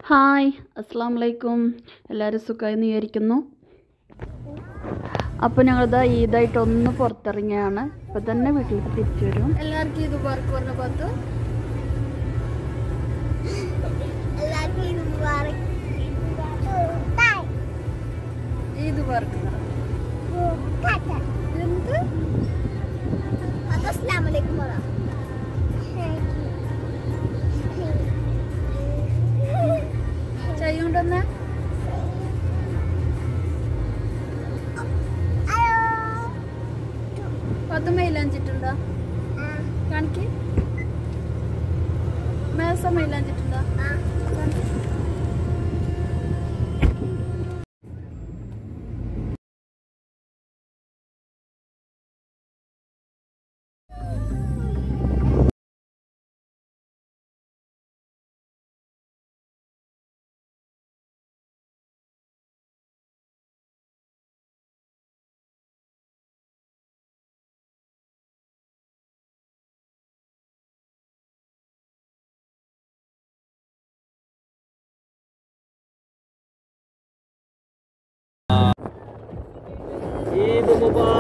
Hi അസ്സാം വലൈക്കും എല്ലാവരും സുഖമായി വിചാരിക്കുന്നു അപ്പോൾ ഞങ്ങളിതാ ഈദായിട്ട് ഒന്ന് പുറത്തിറങ്ങിയാണ് ഇപ്പം തന്നെ വീട്ടിലേക്ക് തിരിച്ചു വരും എല്ലാവർക്കും ഇത് വർക്ക് പറഞ്ഞ പത്ത് എല്ലാവർക്കും ഇത് മുബാറക്. ബൈ. ഈദ് വർക്ക് ടാറ്റ. എന്ത് അത് അസ്സലാമു അലൈക്കും പറ. ചെയ്യുണ്ടെന്ന് ഹലോ. പത്ത് മൈലാഞ്ചിട്ടുണ്ടോ ആ, കാണിക്ക് മേസ മൈലാഞ്ചിട്ടുണ്ടോ ആ. ഈദ് മുബാറക്